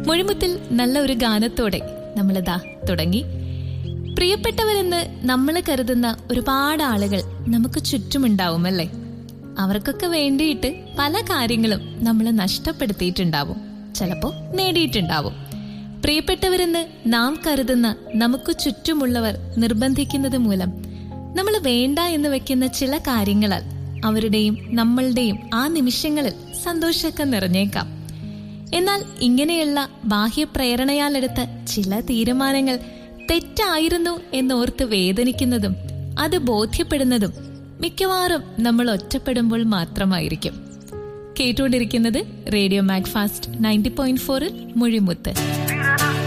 മുഴിമുത്തിൽ നല്ല ഒരു ഗാനത്തോടെ നമ്മളിതാ തുടങ്ങി പ്രിയപ്പെട്ടവരെന്ന് നമ്മൾ കരുതുന്ന ഒരുപാട് ആളുകൾ നമുക്ക് ചുറ്റുമുണ്ടാവും അല്ലേ അവർക്കൊക്കെ വേണ്ടിയിട്ട് പല കാര്യങ്ങളും നമ്മൾ നഷ്ടപ്പെടുത്തിയിട്ടുണ്ടാവും ചിലപ്പോ നേടിയിട്ടുണ്ടാവും പ്രിയപ്പെട്ടവരെന്ന് നാം കരുതുന്ന നമുക്ക് ചുറ്റുമുള്ളവർ നിർബന്ധിക്കുന്നത് മൂലം നമ്മൾ വേണ്ട എന്ന് വെക്കുന്ന ചില കാര്യങ്ങളാൽ അവരുടെയും നമ്മളുടെയും ആ നിമിഷങ്ങളിൽ സന്തോഷമൊക്കെ നിറഞ്ഞേക്കാം എന്നാൽ ഇങ്ങനെയുള്ള ബാഹ്യപ്രേരണയാലെടുത്ത ചില തീരുമാനങ്ങൾ തെറ്റായിരുന്നു എന്നോർത്ത് വേദനിക്കുന്നതും അത് ബോധ്യപ്പെടുന്നതും മിക്കവാറും നമ്മൾ ഒറ്റപ്പെടുമ്പോൾ മാത്രമായിരിക്കും കേട്ടുകൊണ്ടിരിക്കുന്നത് റേഡിയോ മാക്ഫാസ്റ്റ് നയൻറ്റി പോയിന്റ് ഫോറിൽ മുഴിമുത്ത്